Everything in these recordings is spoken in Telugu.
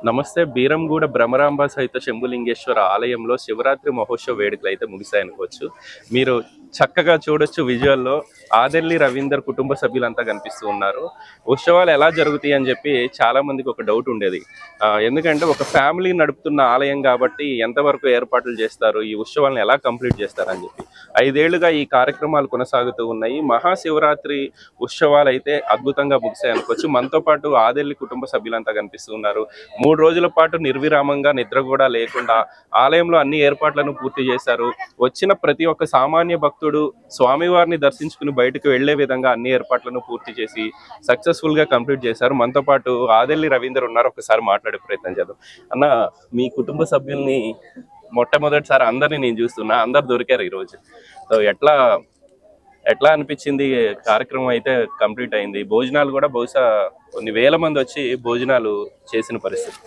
నమస్తే బీరంగూడ భ్రమరాంబ సహిత శంభులింగేశ్వర ఆలయంలో శివరాత్రి మహోత్సవ వేడుకలు అయితే ముగిశాయనుకోవచ్చు మీరు చక్కగా చూడొచ్చు విజువల్లో ఆదెల్లి రవీందర్ కుటుంబ సభ్యులంతా కనిపిస్తూ ఉన్నారు ఉత్సవాలు ఎలా జరుగుతాయి అని చెప్పి చాలా మందికి ఒక డౌట్ ఉండేది ఆ, ఎందుకంటే ఒక ఫ్యామిలీ నడుపుతున్న ఆలయం కాబట్టి ఎంతవరకు ఏర్పాట్లు చేస్తారు ఈ ఉత్సవాలను ఎలా కంప్లీట్ చేస్తారని చెప్పి ఐదేళ్లుగా ఈ కార్యక్రమాలు కొనసాగుతూ ఉన్నాయి మహాశివరాత్రి ఉత్సవాలు అయితే అద్భుతంగా ముగిశాయి అనుకోవచ్చు మనతో పాటు ఆదెల్లి కుటుంబ సభ్యులంతా కనిపిస్తూ ఉన్నారు మూడు రోజుల పాటు నిర్విరామంగా నిద్ర కూడా లేకుండా ఆలయంలో అన్ని ఏర్పాట్లను పూర్తి చేశారు వచ్చిన ప్రతి ఒక్క సామాన్య భక్తుడు స్వామివారిని దర్శించుకుని బయటకు వెళ్లే విధంగా అన్ని ఏర్పాట్లను పూర్తి చేసి సక్సెస్ఫుల్ గా కంప్లీట్ చేశారు మనతో పాటు ఆదెల్లి రవీందర్ ఉన్నారు ఒకసారి మాట్లాడే ప్రయత్నం చేద్దాం అన్న మీ కుటుంబ సభ్యుల్ని మొట్టమొదటిసారి అందరిని నేను చూస్తున్నా అందరు దొరికారు ఈరోజు సో ఎట్లా ఎట్లా అనిపించింది కార్యక్రమం అయితే కంప్లీట్ అయింది భోజనాలు కూడా బహుశా కొన్ని వేల మంది వచ్చి భోజనాలు చేసిన పరిస్థితి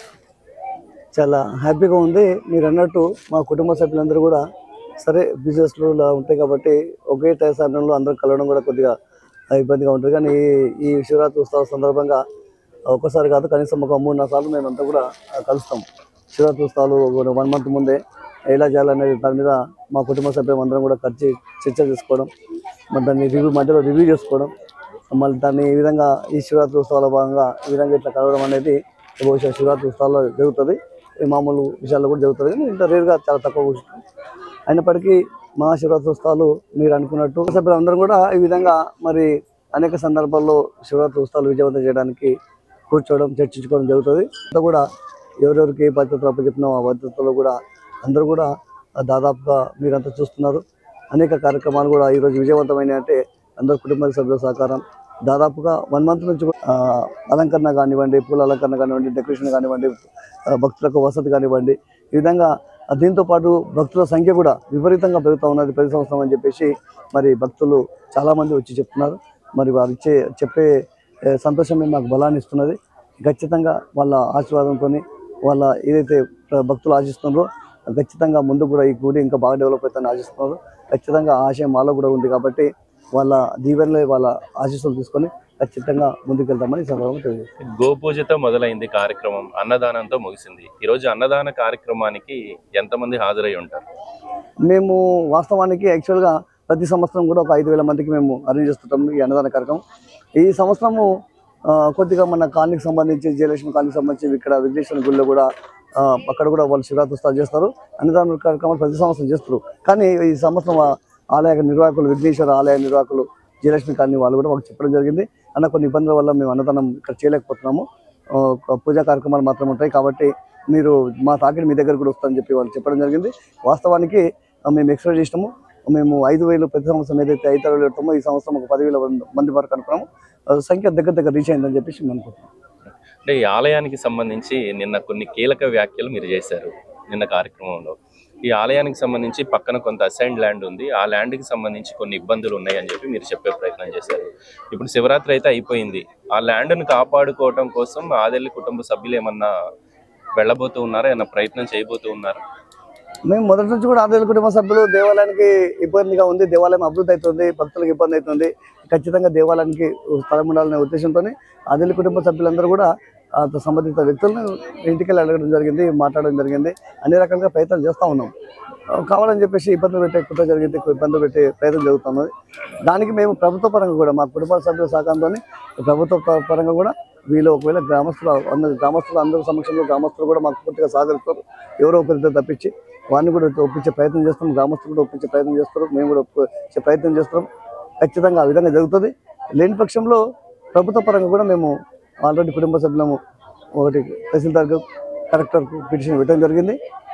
చాలా హ్యాపీగా ఉంది మీరు అన్నట్టు మా కుటుంబ సభ్యులందరూ కూడా సరే బిజినెస్లు ఇలా ఉంటాయి కాబట్టి ఒకే టైం సమయంలో అందరూ కలవడం కూడా కొద్దిగా ఇబ్బందిగా ఉంటుంది కానీ ఈ- ఈ శివరాత్రి ఉత్సవ సందర్భంగా ఒక్కసారి కాదు కనీసం ఒక మూడు నాలుగు సార్లు మేమంతా కూడా ఆ, కలుస్తాం శివరాత్రి ఉత్సవాలు వన్ మంత్ ముందే ఎలా చేయాలనేది దాని మీద మా కుటుంబ సభ్యులు అందరం కూడా ఖర్చు చర్చ చేసుకోవడం మరి దాన్ని రివ్యూ మధ్యలో రివ్యూ చేసుకోవడం మళ్ళీ దాన్ని ఈ విధంగా ఈ శివరాత్రి ఉత్సవాల భాగంగా ఈ విధంగా ఇట్లా కలవడం అనేది బహుశా శివరాత్రి ఉత్సవాల్లో జరుగుతుంది ఈ మామూలు విషయాల్లో కూడా జరుగుతుంది కానీ ఇంత రేరుగా చాలా తక్కువ కూర్చుంటాం అయినప్పటికీ మహాశివరాత్రి ఉత్సవాలు మీరు అనుకున్నట్టు సభ్యులందరూ కూడా ఈ విధంగా మరి అనేక సందర్భాల్లో శివరాత్రి ఉత్సవాలు విజయవంతం చేయడానికి కూర్చోవడం చర్చించుకోవడం జరుగుతుంది అంతా కూడా ఎవరెవరికి ఏ బాధ్యతలు అప్పచెప్పినా ఆ బాధ్యతలు కూడా అందరూ కూడా దాదాపుగా మీరంతా చూస్తున్నారు అనేక కార్యక్రమాలు కూడా ఈరోజు విజయవంతమైన అంటే అందరు కుటుంబ సభ్యుల సహకారం దాదాపుగా వన్ మంత్ నుంచి కూడా, ఆ, అలంకరణ కానివ్వండి పూల అలంకరణ కానివ్వండి డెకరేషన్ కానివ్వండి ఆ, భక్తులకు వసతి కానివ్వండి ఈ విధంగా ఆ, దీంతో పాటు భక్తుల సంఖ్య కూడా విపరీతంగా పెరుగుతూ ఉన్నది ప్రతి సంవత్సరం అని చెప్పేసి మరి భక్తులు చాలామంది వచ్చి చెప్తున్నారు మరి వారు ఇచ్చే చెప్పే ఏ, సంతోషమే మాకు బలాన్ని ఇస్తున్నది ఖచ్చితంగా వాళ్ళ ఆశీర్వాదంతో వాళ్ళ ఏదైతే ప్ర- భక్తులు ఆశిస్తున్నారో ఖచ్చితంగా ముందు కూడా ఈ గుడి ఇంకా బాగా డెవలప్ అవుతుందని ఆశిస్తున్నారు ఖచ్చితంగా ఆ ఆశయం మాలో కూడా ఉంది కాబట్టి వాళ్ళ దీవెనలే వాళ్ళ ఆశీస్సులు తీసుకొని ఖచ్చితంగా ముందుకెళ్తామని ఈ సందర్భంగా తెలియజేస్తాను గోపూజతో మొదలైంది కార్యక్రమం అన్నదానంతో ముగిసింది ఈ రోజు అన్నదాన కార్యక్రమానికి ఎంతమంది హాజరై ఉంటారు మేము వాస్తవానికి యాక్చువల్గా ప్రతి సంవత్సరం కూడా ఒక ఐదు వేల మందికి మేము అరేంజ్ చేస్తుంటాం ఈ అన్నదాన కార్యక్రమం ఈ సంవత్సరము ఆ, కొద్దిగా మన కాలనీకి సంబంధించి జయలక్ష్మి కాలనీకి సంబంధించి ఇక్కడ విఘ్నేశ్వర గుడిలో కూడా ఆ, అక్కడ కూడా వాళ్ళు శివరాత్రి ఉత్సవాలు చేస్తారు అన్నదాన కార్యక్రమాలు ప్రతి సంవత్సరం చేస్తారు కానీ ఈ సంవత్సరం ఆ ఆలయ నిర్వాహకులు విఘ్నేశ్వర ఆలయ నిర్వాహకులు జయలక్ష్మి కాలనీ వాళ్ళు కూడా మాకు చెప్పడం జరిగింది అన్న కొన్ని ఇబ్బందుల వల్ల మేము అన్నదానం ఇక్కడ చేయలేకపోతున్నాము ఆ, ఒక పూజా కార్యక్రమాలు మాత్రం ఉంటాయి కాబట్టి మీరు మా తాకిడి మీ దగ్గర కూడా వస్తుందని చెప్పి వాళ్ళు చెప్పడం జరిగింది వాస్తవానికి ఆ, మేము ఎక్స్పెక్ట్ చేసినాము మేము ఐదు వేలు ప్రతి సంవత్సరం ఏదైతే ఐదు వేలు పెడతామో ఈ సంవత్సరం ఒక పదివేల మంది వరకు అనుకున్నాము ఆ, సంఖ్య దగ్గర దగ్గర రీచ్ అయిందని చెప్పేసి మేము అనుకుంటున్నాం అంటే ఈ ఆలయానికి సంబంధించి నిన్న కొన్ని కీలక వ్యాఖ్యలు మీరు చేశారు నిన్న కార్యక్రమంలో ఈ ఆలయానికి సంబంధించి పక్కన కొంత అసైన్ ల్యాండ్ ఉంది ఆ ల్యాండ్ కి సంబంధించి కొన్ని ఇబ్బందులు ఉన్నాయని చెప్పి మీరు చెప్పే ప్రయత్నం చేశారు ఇప్పుడు శివరాత్రి అయితే అయిపోయింది ఆ ల్యాండ్ ను కాపాడుకోవటం కోసం ఆదెల్లి కుటుంబ సభ్యులు ఏమన్నా వెళ్ళబోతూ ఉన్నారా ఏమన్నా ప్రయత్నం చేయబోతూ ఉన్నారా మేము మొదటి నుంచి కూడా ఆంధ్ర కుటుంబ సభ్యులు దేవాలయానికి ఇబ్బందిగా ఉంది దేవాలయం అభివృద్ధి అవుతుంది భక్తులకు ఇబ్బంది అవుతుంది ఖచ్చితంగా దేవాలయానికి స్థలం ఉండాలనే ఉద్దేశంతో ఆదిలి కుటుంబ సభ్యులందరూ కూడా ఆ సంబంధిత వ్యక్తులను ఇంటికి వెళ్ళి అడగడం జరిగింది మాట్లాడడం జరిగింది అన్ని రకాలుగా ప్రయత్నాలు చేస్తూ ఉన్నాం ఆ, కావాలని చెప్పేసి ఇబ్బందులు పెట్టే కుట్ర జరిగింది ఇబ్బందులు పెట్టే ప్రయత్నం జరుగుతున్నది దానికి మేము ప్రభుత్వ పరంగా కూడా మా కుటుంబ సభ్యుల సహకారంతో ప్రభుత్వ ప- పరంగా కూడా వీళ్ళు ఒకవేళ గ్రామస్తులు అందరు గ్రామస్తులు అందరి సమక్షంలో గ్రామస్తులు కూడా మాకు పూర్తిగా సహకరిస్తారు ఎవరో ఒకరితో తప్పించి వారిని కూడా ఒప్పించే ప్రయత్నం చేస్తాం గ్రామస్తులు కూడా ఒప్పించే ప్రయత్నం చేస్తారు మేము కూడా ఒప్పించే ప్రయత్నం చేస్తున్నాం ఖచ్చితంగా ఆ విధంగా జరుగుతుంది లేని పక్షంలో ప్రభుత్వ పరంగా కూడా మేము ఆల్రెడీ కుటుంబ సభ్యులము ఒకటి తహసీల్దార్కు కలెక్టర్కు పిటిషన్ పెట్టడం జరిగింది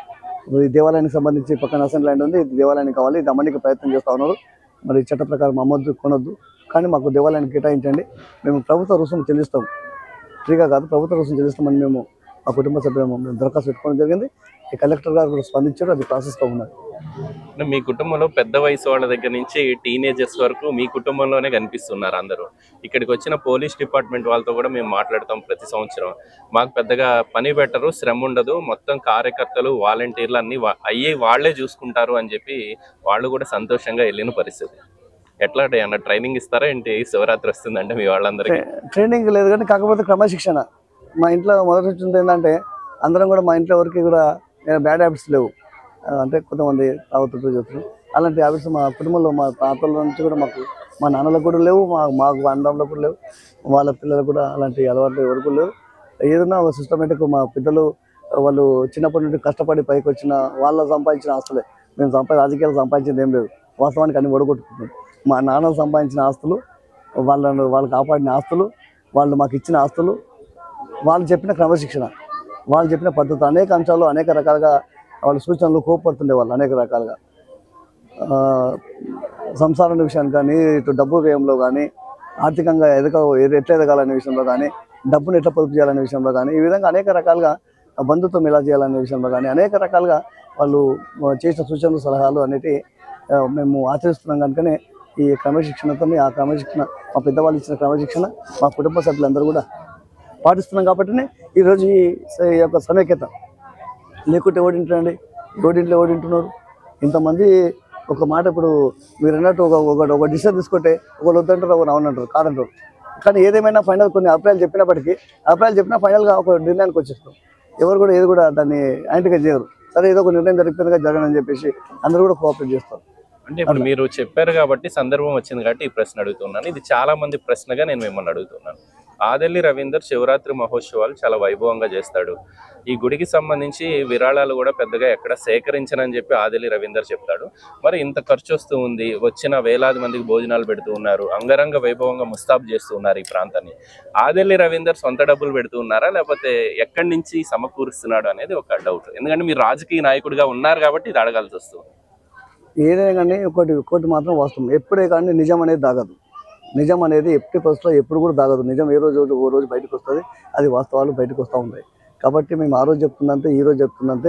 ఈ దేవాలయానికి సంబంధించి పక్కన అసెంట్ ల్యాండ్ ఉంది ఇది దేవాలయానికి కావాలి ఇది అమ్మడానికి ప్రయత్నం చేస్తూ ఉన్నారు మరి చట్ట ప్రకారం అమ్మొద్దు కొనొద్దు కానీ మాకు దేవాలయానికి కేటాయించండి మేము ప్రభుత్వ రుసుము చెల్లిస్తాం ఫ్రీగా కాదు ప్రభుత్వ రుసుము చెల్లిస్తామని మేము మా కుటుంబ సభ్యులు మేము దరఖాస్తు పెట్టుకోవడం జరిగింది ఈ కలెక్టర్ గారు కూడా స్పందించారు అది ప్రాసెస్లో ఉన్నది అంటే మీ కుటుంబంలో పెద్ద వయసు వాళ్ళ దగ్గర నుంచి టీనేజర్స్ వరకు మీ కుటుంబంలోనే కనిపిస్తున్నారు అందరూ ఇక్కడికి వచ్చిన పోలీస్ డిపార్ట్మెంట్ వాళ్ళతో కూడా మేము మాట్లాడతాం ప్రతి సంవత్సరం మాకు పెద్దగా పని పెట్టరు శ్రమ ఉండదు మొత్తం కార్యకర్తలు వాలంటీర్లు అన్ని వా- అయ్యి వాళ్ళే చూసుకుంటారు అని చెప్పి వాళ్ళు కూడా సంతోషంగా వెళ్ళిన పరిస్థితి ఎట్లా అంటే అన్న ట్రైనింగ్ ఇస్తారా ఏంటి శివరాత్రి వస్తుందంటే మీ వాళ్ళందరికీ ట్రైనింగ్ లేదు కానీ కాకపోతే క్రమశిక్షణ మా ఇంట్లో మొదటి నుంచి ఉంది ఏంటంటే అందరం కూడా మా ఇంట్లో వరకు కూడా బ్యాడ్ హ్యాబిట్స్ లేవు ఆ, అంటే కొంతమంది తాగుతుంటారు చేస్తారు అలాంటి హ్యాబిట్స్ మా కుటుంబంలో మా తాతల నుంచి కూడా మాకు మా నాన్నలకు కూడా లేవు మా మాకు అన్నదమ్ములకు కూడా లేవు వాళ్ళ పిల్లలకు కూడా అలాంటి అలవాట్లు ఎవరికి లేవు ఏదైనా ఒక సిస్టమేటిక్ మా పెద్దలు వాళ్ళు చిన్నప్పటి నుండి కష్టపడి పైకి వచ్చిన వాళ్ళ సంపాదించిన ఆస్తులే మేము సంపా రాజకీయాలు సంపాదించింది ఏం లేదు వాస్తవానికి అన్ని ఒడగొట్టుకుంటున్నాం మా నాన్న సంపాదించిన ఆస్తులు వాళ్ళను వాళ్ళు కాపాడిన ఆస్తులు వాళ్ళు మాకు ఇచ్చిన ఆస్తులు వాళ్ళు చెప్పిన క్రమశిక్షణ వాళ్ళు చెప్పిన పద్ధతి అనేక అంశాలు అనేక రకాలుగా వాళ్ళ సూచనలు కోపడుతుండే వాళ్ళు అనేక రకాలుగా ఆ, సంసారం విషయాన్ని కానీ ఇటు డబ్బు వ్యయంలో కానీ ఆర్థికంగా ఎదగ ఎట్లా ఎదగాలనే విషయంలో కానీ డబ్బును ఎట్లా పొదుపు చేయాలనే విషయంలో కానీ ఈ విధంగా అనేక రకాలుగా బంధుత్వం ఎలా చేయాలనే విషయంలో కానీ అనేక రకాలుగా వాళ్ళు ఆ, చేసిన సూచనలు సలహాలు అనేటి ఆ, మేము ఆచరిస్తున్నాం కనుకనే ఈ క్రమశిక్షణతో ఆ క్రమశిక్షణ మా పెద్దవాళ్ళు ఇచ్చిన క్రమశిక్షణ మా కుటుంబ సభ్యులందరూ కూడా పాటిస్తున్నాం కాబట్టినే ఈరోజు ఈ స- ఈ యొక్క సమైక్యత లేకుంటే ఓడింటండి ఓడింట్లో ఓడింటున్నారు ఇంతమంది ఒక మాట ఇప్పుడు మీరు అన్నట్టు ఒక ఒక ఒక డిసిషన్ తీసుకుంటే ఒకరు వద్దంటారు ఒకరు అవునంటారు కాదంటారు కానీ ఏదేమైనా ఫైనల్ కొన్ని అభిప్రాయాలు చెప్పినప్పటికీ అభిప్రాయాలు చెప్పినా ఫైనల్గా ఒక నిర్ణయానికి వచ్చేస్తాం ఎవరు కూడా ఏది కూడా దాన్ని యాంటీగా చేయరు సరే ఏదో ఒక నిర్ణయం జరిగిపోయిందిగా జరగనని చెప్పేసి అందరూ కూడా కోఆపరేట్ చేస్తారు అంటే ఇప్పుడు మీరు చెప్పారు కాబట్టి సందర్భం వచ్చింది కాబట్టి ఈ ప్రశ్న అడుగుతున్నాను ఇది చాలా మంది ప్రశ్నగా నేను మిమ్మల్ని అడుగుతున్నాను ఆదెల్లి రవీందర్ శివరాత్రి మహోత్సవాలు చాలా వైభవంగా చేస్తాడు ఈ గుడికి సంబంధించి విరాళాలు కూడా పెద్దగా ఎక్కడ సేకరించనని చెప్పి ఆదెల్లి రవీందర్ చెప్తాడు మరి ఇంత ఖర్చు వస్తూ ఉంది వచ్చిన వేలాది మందికి భోజనాలు పెడుతూ ఉన్నారు అంగరంగ వైభవంగా ముస్తాబు చేస్తూ ఉన్నారు ఈ ప్రాంతాన్ని ఆదెల్లి రవీందర్ సొంత డబ్బులు పెడుతూ ఉన్నారా లేకపోతే ఎక్కడి నుంచి సమకూరుస్తున్నాడు అనేది ఒక డౌట్ ఎందుకంటే మీరు రాజకీయ నాయకుడిగా ఉన్నారు కాబట్టి ఇది అడగాల్సి వస్తుంది ఏదైనా కానీ ఒకటి ఒకటి మాత్రం వాస్తవం ఎప్పుడే కానీ నిజం అనేది దాగదు నిజం అనేది ఎప్పటి పరిస్థితిలో ఎప్పుడు కూడా దాగదు నిజం ఏ రోజు ఓ రోజు బయటకు వస్తుంది అది వాస్తవాలు బయటకు వస్తూ ఉంటాయి కాబట్టి మేము ఆ రోజు చెప్తుందంతే ఈ రోజు చెప్తుందంతే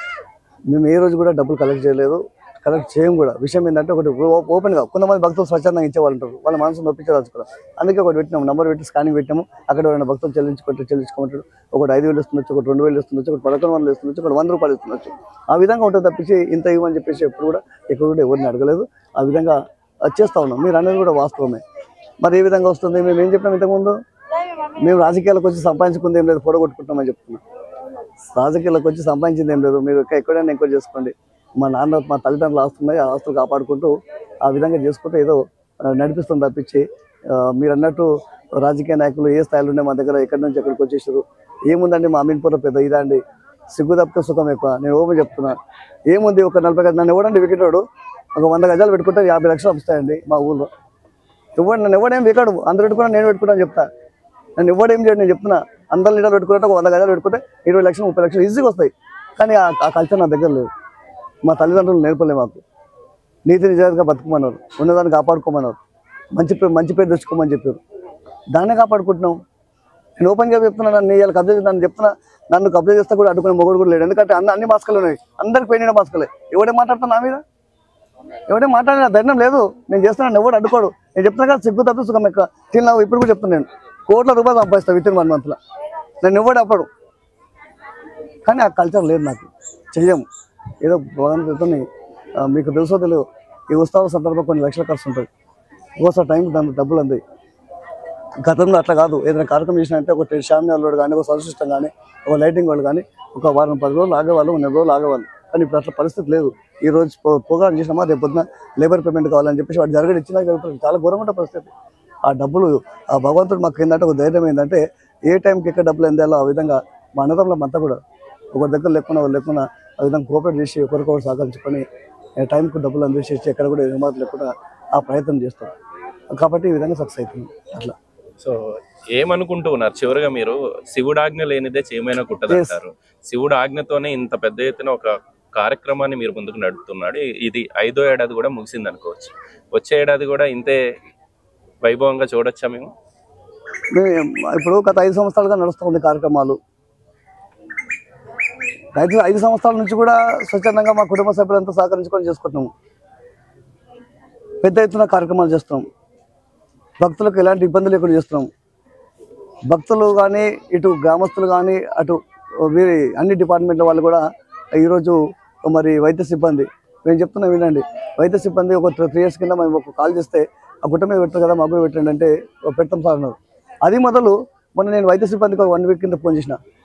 మేము ఏ రోజు కూడా డబ్బులు కలెక్ట్ చేయలేదు కలెక్ట్ చేయం కూడా విషయం ఏంటంటే ఒకటి ఓ- ఓపెన్గా కొంతమంది భక్తులు స్వచ్ఛందంగా ఇచ్చేవాళ్ళు ఉంటారు వాళ్ళ మనసు నొప్పించదలుచుకోవడం అందుకే ఒకటి పెట్టినాము నెంబర్ పెట్టి స్కానింగ్ పెట్టాము అక్కడ ఎవరైనా భక్తులు చెల్లించుకుంటే చెల్లించుకోమంటాడు ఒకటి ఐదు వేలు ఇస్తుండొచ్చు ఒకటి రెండు వేలు ఇస్తుండొచ్చు ఒకటి పదకొండు వందలు ఇస్తుండొచ్చు ఒకటి వంద రూపాయలు ఇస్తుండొచ్చు ఆ విధంగా ఉంటుంది తప్పించి ఇంత ఇవ్వని చెప్పేసి ఎప్పుడు కూడా ఎక్కడ కూడా ఎవరిని అడగలేదు ఆ విధంగా అది చేస్తా ఉన్నాం మీరు అనేది కూడా వాస్తవమే మరి ఏ విధంగా వస్తుంది మేము ఏం చెప్పినాం ఇంతకుముందు మేము రాజకీయాలకు వచ్చి సంపాదించుకుంది ఏం లేదు పొడగొట్టుకుంటామని చెప్తున్నాం రాజకీయాలకు వచ్చి సంపాదించింది ఏం లేదు మీరు ఎక్క- ఎక్కడైనా ఎంక్వైరీ చేసుకోండి మా నాన్న మా తల్లిదండ్రులు ఆస్తున్నాయి ఆ ఆస్తులు కాపాడుకుంటూ ఆ విధంగా చేసుకుంటూ ఏదో ఆ, నడిపిస్తుంది తప్పించి ఆ, మీరు అన్నట్టు రాజకీయ నాయకులు ఏ స్థాయిలో ఉన్నాయి మా దగ్గర ఎక్కడి నుంచి ఎక్కడికి వచ్చేసారు ఏముందండి మా అమీన్పూర్ పెద్ద ఇదండి సిగ్గు తప్పితే సుఖం ఎక్కువ నేను ఓపెన్ చెప్తున్నా ఏముంది ఒక నలభై గజ నన్ను ఎవడండి వికెట్ వాడు ఒక వంద గజాలు పెట్టుకుంటే యాభై లక్షలు వస్తాయండి మా ఊళ్ళో ఎవడు నన్ను ఎవడేం వికాడు అందరు పెట్టుకున్నా నేను పెట్టుకున్నాను చెప్తా నన్ను ఎవడేం చేయడు నేను చెప్తున్నా అందరు లీడర్ పెట్టుకుంటే ఒక వంద గజాలు పెట్టుకుంటే ఇరవై లక్షలు ముప్పై లక్షలు ఈజీగా వస్తాయి కానీ ఆ ఆ కల్చర్ నా దగ్గర లేదు మా తల్లిదండ్రులు నేర్పలే మాకు నీతి నిజాయితీగా బతుకోమన్నారు ఉన్నదాన్ని కాపాడుకోమన్నారు మంచి పేరు మంచి పేరు తెచ్చుకోమని చెప్పారు దాన్నే కాపాడుకుంటున్నాం నేను ఓపెన్గా చెప్తున్నా నన్ను ఇవాళ కబ్జా చేసి- నన్ను చెప్తున్నా నన్ను కబ్జా చేస్తే కూడా అడ్డుకునే మొగుడు కూడా లేడు ఎందుకంటే అన్ని అన్ని మాస్కలు ఉన్నాయి అందరికి పోయిన మాస్కలే ఎవడే మాట్లాడుతున్నా నా మీద ఎవడే మాట్లాడిన ధైర్యం లేదు నేను చేస్తున్నాను ఎవడు అడ్డుకోడు నేను చెప్తున్నా కదా సిగ్గు తప్పు సుఖం ఎక్కువ తిన్నావు ఇప్పుడు కూడా చెప్తున్నాను కోట్ల రూపాయలు సంపాదిస్తాను విత్ ఇన్ వన్ మంత్లో నన్ను ఎవడు అప్పడు కానీ ఆ కల్చర్ లేదు నాకు చెయ్యము ఏదో భగవంతుడితో మీకు తెలుసో తెలియదు ఈ ఉత్సవాల సందర్భంగా కొన్ని లక్షల ఖర్చు ఉంటుంది ఒక్కోసారి టైం దాని డబ్బులు అంది గతంలో అట్లా కాదు ఏదైనా కార్యక్రమం చేసినంటే ఒక షామియాల వాడు కానీ ఒక సౌండ్ సిస్టమ్ కానీ ఒక లైటింగ్ వాళ్ళు కానీ ఒక వారం పది రోజులు ఆగేవాళ్ళు నెల రోజులు ఆగేవాళ్ళు కానీ ఇప్పుడు అట్లా పరిస్థితి లేదు ఈ రోజు ప్రో- ప్రోగ్రామ్ చేసినామా రేపు పొద్దున లేబర్ పేమెంట్ కావాలని చెప్పేసి వాడు జరగడం ఇచ్చినా జరుగుతుంది చాలా ఘోరమైన పరిస్థితి ఆ డబ్బులు ఆ భగవంతుడు మాకు ఏంటంటే ఒక ధైర్యం ఏంటంటే ఏ టైంకి ఎక్కడ డబ్బులు ఎందాలో ఆ విధంగా మా అన్నదమ్ముల అంతా కూడా ఒకరి దగ్గర లేకుండా ఒకరు లేకుండా ఆ విధంగా కోఆపరేట్ చేసి ఒకరికొకరు సహకరించుకొని ఏ టైంకు డబ్బులు అందించేసి ఎక్కడ కూడా నిర్మాత లేకుండా ఆ ప్రయత్నం చేస్తాం కాబట్టి ఈ విధంగా సక్సెస్ అవుతుంది అట్లా సో ఏమనుకుంటూ ఉన్నారు చివరిగా మీరు శివుడు ఆజ్ఞ లేనిదే చేయమైనా కుట్టదంటారు శివుడు ఆజ్ఞతోనే ఇంత పెద్ద ఎత్తున ఒక కార్యక్రమాన్ని మీరు ముందుకు నడుపుతున్నాడు ఇది ఐదో ఏడాది కూడా ముగిసింది అనుకోవచ్చు వచ్చే ఏడాది కూడా ఇంతే వైభవంగా చూడొచ్చా మేము మేము ఇప్పుడు గత ఐదు సంవత్సరాలుగా నడుస్తుంది కార్యక్రమాలు ఐదు ఐదు సంవత్సరాల నుంచి కూడా స్వచ్ఛందంగా మా కుటుంబ సభ్యులంతా సహకరించుకొని చేసుకుంటున్నాము పెద్ద ఎత్తున కార్యక్రమాలు చేస్తున్నాం భక్తులకు ఎలాంటి ఇబ్బంది లేకుండా చేస్తున్నాం భక్తులు కానీ ఇటు గ్రామస్తులు కానీ అటు వీరి అన్ని డిపార్ట్మెంట్ల వాళ్ళు కూడా ఈరోజు మరి వైద్య సిబ్బంది మేము చెప్తున్నాం వినండి వైద్య సిబ్బంది ఒక త్రీ ఇయర్స్ కింద మేము ఒక కాల్ చేస్తే ఆ గుట్ట మీద పెట్టారు కదా మాకు కూడా పెట్టండి అంటే "ఓ, పెడతాం సార్ అన్నారు అది మొదలు మొన్న నేను వైద్య సిబ్బందికి ఒక వన్ వీక్ కింద ఫోన్ చేసిన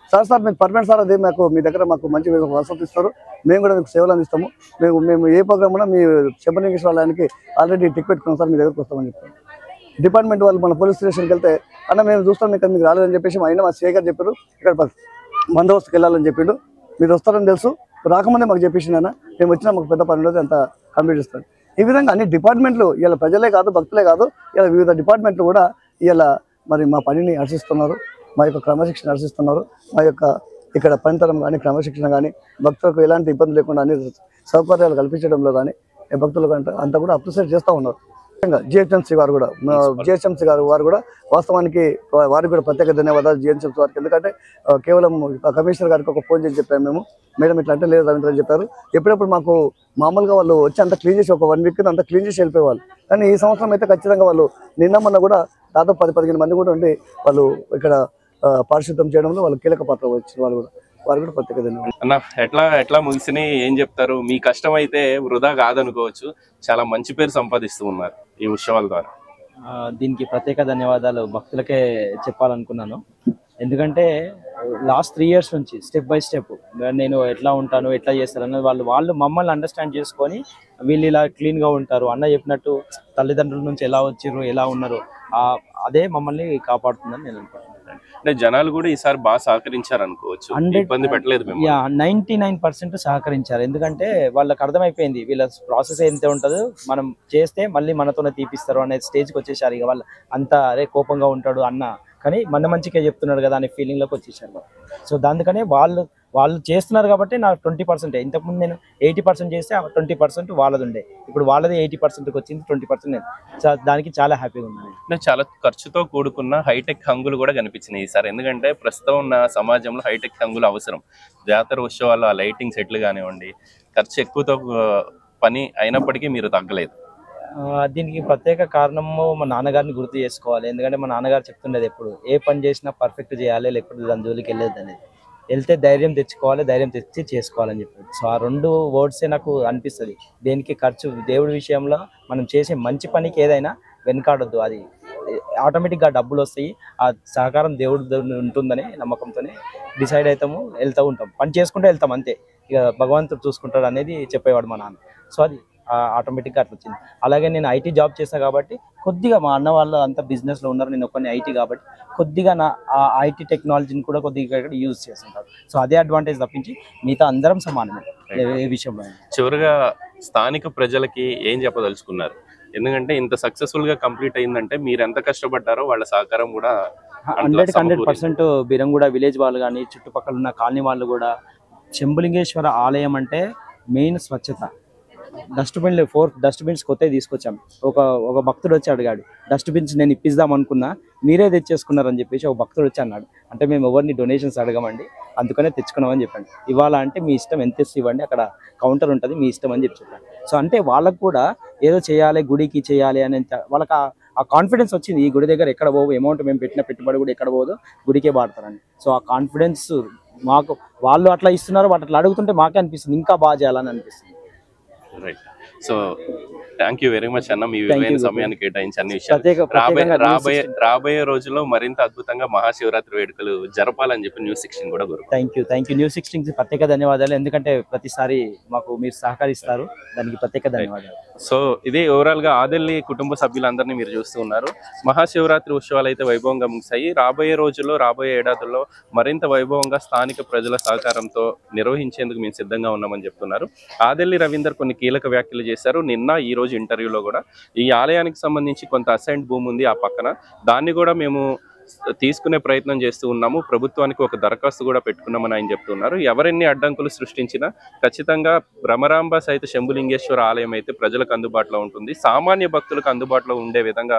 సార్ సార్ మీకు పర్మనెంట్ సార్ అది మాకు మీ దగ్గర మాకు మంచి వసతి ఇస్తారు మేము కూడా మీకు సేవలు అందిస్తాము మేము మేము ఏ ప్రోగ్రామ్ కూడా మీ శంభలింగేశ్వర ఆలయానికి ఆల్రెడీ టిక్ పెట్టుకున్నాం సార్ మీ దగ్గరకు వస్తామని చెప్పారు డిపార్ట్మెంట్ వాళ్ళు మన పోలీస్ స్టేషన్కి వెళ్తే అన్న మేము చూస్తాం ఇక్కడ మీకు రాలేదని చెప్పేసి మా అయినా మా సీఏ గారు చెప్పారు ఇక్కడ బందోబస్తుకి వెళ్ళాలని చెప్పిండు మీరు వస్తారని తెలుసు రాకముందే మాకు చెప్పేసిండు అన్న మేము వచ్చినా మాకు పెద్ద పని ఉండదు అంత కంప్లీట్ ఇస్తాడు ఈ విధంగా అన్ని డిపార్ట్మెంట్లు ఇలా ప్రజలే కాదు భక్తులే కాదు ఇలా వివిధ డిపార్ట్మెంట్లు కూడా ఇలా మరి మా పనిని హర్షిస్తున్నారు మా యొక్క క్రమశిక్షణ హర్షిస్తున్నారు మా యొక్క ఇక్కడ పనితనం కానీ క్రమశిక్షణ కానీ భక్తులకు ఎలాంటి ఇబ్బంది లేకుండా అన్ని సౌకర్యాలు కల్పించడంలో కానీ ఈ భక్తులకు అంటే అంతా కూడా అప్రిషియేట్ చేస్తూ ఉన్నారు జిహెచ్ఎంసీ వారు కూడా జిహెచ్ఎంసీ గారు వారు కూడా వాస్తవానికి వా- వారికి కూడా ప్రత్యేక ధన్యవాదాలు జిహెచ్ఎంసీ వారికి ఎందుకంటే ఆ, కేవలం ఆ కమిషనర్ గారికి ఒక ఫోన్ చేసి చెప్పాము మేము మేడం ఇట్లా అంటే లేదు రవీంద్ర అని చెప్పారు ఎప్పుడప్పుడు మాకు మామూలుగా వాళ్ళు వచ్చి అంత క్లీన్ చేసి ఒక వన్ వీక్ అంతా క్లీన్ చేసి వెళ్ళిపోయేవాళ్ళు కానీ ఈ సంవత్సరం అయితే ఖచ్చితంగా వాళ్ళు నిన్న మొన్న కూడా దాదాపు పది పదిహేను మంది కూడా ఉండి వాళ్ళు ఇక్కడ ఆ, పారిశుద్ధం చేయడంలో వాళ్ళు కీలక పాత్ర వచ్చిన వాళ్ళు కూడా వారు కూడా ప్రత్యేక ధన్యవాదాలు అన్న ఎట్లా ఎట్లా ముగిసినాయి ఏం చెప్తారు మీ కష్టం అయితే వృధా కాదనుకోవచ్చు చాలా మంచి పేరు సంపాదిస్తూ ఉన్నారు ఈ ఉత్సవాల ద్వారా ఆ, దీనికి ప్రత్యేక ధన్యవాదాలు భక్తులకే చెప్పాలనుకున్నాను ఎందుకంటే లాస్ట్ త్రీ ఇయర్స్ నుంచి స్టెప్ బై స్టెప్ నేను ఎట్లా ఉంటాను ఎట్లా చేస్తాను అనేది వాళ్ళు వాళ్ళు మమ్మల్ని అండర్స్టాండ్ చేసుకొని వీళ్ళు ఇలా clean గా ఉంటారు అన్న చెప్పినట్టు తల్లిదండ్రుల నుంచి ఎలా వచ్చిర్రు ఎలా ఉన్నారు ఆ అదే మమ్మల్ని కాపాడుతుందని నేను అనుకుంటున్నాను అంటే జనాలు కూడా ఈసారి బాగా సహకరించారు అనుకోవచ్చు Hundred- ఇబ్బంది పెట్టలేదు మేము యా నైన్టీ నైన్ పర్సెంట్ సహకరించారు ఎందుకంటే వాళ్ళకి అర్థమైపోయింది వీళ్ళ ప్రాసెస్ ఎంత ఉంటుందో మనం చేస్తే మళ్ళీ మనతోనే తీపిస్తారు అనే స్టేజ్కి వచ్చేసారు ఇక వాళ్ళు అంత అరే కోపంగా ఉంటాడు అన్న కానీ మన మంచిగా చెప్తున్నాడు కదా అనే ఫీలింగ్ లోకి వచ్చేసారు వాళ్ళు. సో దానికనే వాళ్ళు వాళ్ళు చేస్తున్నారు కాబట్టి నాకు ట్వంటీ పర్సెంట్ ఇంతకుముందు నేను ఎయిటీ పర్సెంట్ చేస్తే ట్వంటీ పర్సెంట్ వాళ్ళది ఉండే ఇప్పుడు వాళ్ళది ఎయిటీ పర్సెంట్కి వచ్చింది ట్వంటీ పర్సెంట్ దానికి చాలా హ్యాపీగా ఉంది అంటే చాలా ఖర్చుతో కూడుకున్న హైటెక్ హంగులు కూడా కనిపించినాయి ఈసారి ఎందుకంటే ప్రస్తుతం ఉన్న సమాజంలో హైటెక్ హంగులు అవసరం జాతర ఉత్సవాలు ఆ లైటింగ్ సెట్లు కానివ్వండి ఖర్చు ఎక్కువతో ఆ, పని అయినప్పటికీ మీరు తగ్గలేదు ఆ, దీనికి ప్రత్యేక కారణము మా నాన్నగారిని గుర్తు చేసుకోవాలి ఎందుకంటే మా నాన్నగారు చెప్తుండేది ఎప్పుడు ఏ పని చేసినా పర్ఫెక్ట్ చేయాలి లేకపోతే దాని జోలికి వెళ్ళేది అనేది వెళ్తే ధైర్యం తెచ్చుకోవాలి ధైర్యం తెచ్చి చేసుకోవాలని చెప్పాడు సో ఆ రెండు వర్డ్సే నాకు అనిపిస్తుంది దేనికి ఖర్చు దేవుడి విషయంలో మనం చేసే మంచి పనికి ఏదైనా వెనకాడొద్దు అది ఆటోమేటిక్గా డబ్బులు వస్తాయి ఆ సహకారం దేవుడు దేవుడు ఉంటుందని నమ్మకంతోనే డిసైడ్ అవుతాము వెళ్తూ ఉంటాం పని చేసుకుంటూ వెళ్తాం అంతే ఇక భగవంతుడు చూసుకుంటాడు అనేది చెప్పేవాడు మా నాన్న సో అది ఆటోమేటిక్గా అట్లా వచ్చింది అలాగే నేను ఐటీ జాబ్ చేశా కాబట్టి కొద్దిగా మా అన్న వాళ్ళు అంతా business లో ఉన్నారు నేను కొన్ని ఐటీ కాబట్టి కొద్దిగా నా ఆ ఐటీ టెక్నాలజీని కూడా కొద్దిగా ఇక్కడ యూజ్ చేస్తుంటారు సో అదే అడ్వాంటేజ్ తప్పించి మిగతా అందరం సమానమే ఏ- ఏ విషయంలో అయినా. చివరిగా స్థానిక ప్రజలకి ఏం చెప్పదలుచుకున్నారు ఎందుకంటే ఇంత సక్సెస్ఫుల్ గా కంప్లీట్ అయిందంటే మీరు ఎంత కష్టపడ్డారో వాళ్ళ సహకారం కూడా హండ్రెడ్ హండ్రెడ్ సమకూరింది. పర్సెంట్ బిరంగూడ విలేజ్ వాళ్ళు కానీ చుట్టుపక్కల ఉన్న కాలనీ వాళ్ళు కూడా శంభులింగేశ్వర ఆలయం అంటే మెయిన్ స్వచ్ఛత డస్ట్బిన్లు ఫోర్ డస్ట్బిన్స్ కొత్తవి తీసుకొచ్చాం ఒక ఒక భక్తుడు వచ్చి అడిగాడు డస్ట్బిన్స్ నేను ఇప్పిద్దాం అనుకున్నా మీరే తెచ్చేసుకున్నారని చెప్పేసి ఒక భక్తుడు వచ్చి అన్నాడు అంటే మేము ఎవరిని డొనేషన్స్ అడగమండి అందుకనే తెచ్చుకున్నామని చెప్పండి ఇవాళ అంటే మీ ఇష్టం ఎంత ఇస్తే ఇవ్వండి అక్కడ కౌంటర్ ఉంటుంది మీ ఇష్టం అని చెప్పి చెప్పాను సో అంటే వాళ్ళకు కూడా ఏదో చేయాలి గుడికి చేయాలి అని వాళ్ళకి ఆ- ఆ కాన్ఫిడెన్స్ వచ్చింది ఈ గుడి దగ్గర ఎక్కడ పోవు అమౌంట్ మేము పెట్టిన పెట్టుబడి కూడా ఎక్కడ పోదు గుడికే వాడతారని సో ఆ కాన్ఫిడెన్స్ మాకు వాళ్ళు అట్లా ఇస్తున్నారు వాళ్ళు అట్లా అడుగుతుంటే మాకే అనిపిస్తుంది ఇంకా బాగా చేయాలని అనిపిస్తుంది right so thank you very much అన్న మీ you, విలువైన Gopal. సమయాన్ని కేటాయించి అన్ని విషయాలు ప్రత్యేక రాబోయే ప్రత్యేకంగా రాబోయే రాబోయే రోజుల్లో మరింత అద్భుతంగా మహాశివరాత్రి వేడుకలు జరపాలని చెప్పి న్యూస్ సెక్షన్ కూడా కోరుకుంటున్నాను. Thank you thank you news sixteen ప్రత్యేక ధన్యవాదాలు ఎందుకంటే ప్రతిసారి మాకు మీరు సహకరిస్తారు దానికి ప్రత్యేక ధన్యవాదాలు సో ఇది ఓవరాల్ గా ఆదెల్లి కుటుంబ సభ్యులందరినీ మీరు చూస్తూ ఉన్నారు మహాశివరాత్రి ఉత్సవాలు అయితే వైభవంగా ముగిశాయి రాబోయే రోజుల్లో రాబోయే ఏడాదుల్లో మరింత వైభవంగా స్థానిక ప్రజల సహకారంతో నిర్వహించేందుకు మేము సిద్ధంగా ఉన్నామని చెప్తున్నారు ఆదెల్లి రవీందర్ కొన్ని కీలక వ్యాఖ్యలు చేశారు నిన్న ఈ రోజు ఇంటర్వ్యూలో కూడా ఈ ఆలయానికి సంబంధించి కొంత అసైన్డ్ భూమి ఉంది ఆ పక్కన దాన్ని కూడా మేము తీసుకునే ప్రయత్నం చేస్తూ ఉన్నాము ప్రభుత్వానికి ఒక దరఖాస్తు కూడా పెట్టుకున్నామని ఆయన చెప్తున్నారు ఎవరెన్ని అడ్డంకులు సృష్టించినా ఖచ్చితంగా భ్రమరాంబ సహిత శంభులింగేశ్వర ఆలయం అయితే ప్రజలకు అందుబాటులో ఉంటుంది సామాన్య భక్తులకు అందుబాటులో ఉండే విధంగా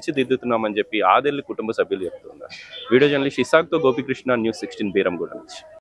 తీర్చిదిద్దుతున్నామని చెప్పి ఆదెల్లి కుటుంబ సభ్యులు చెప్తున్నారు వీడియో జర్నలిస్ట్ ఇసాక్తో గోపికృష్ణ న్యూస్ సిక్స్టీన్ బీరంగూడ నుంచి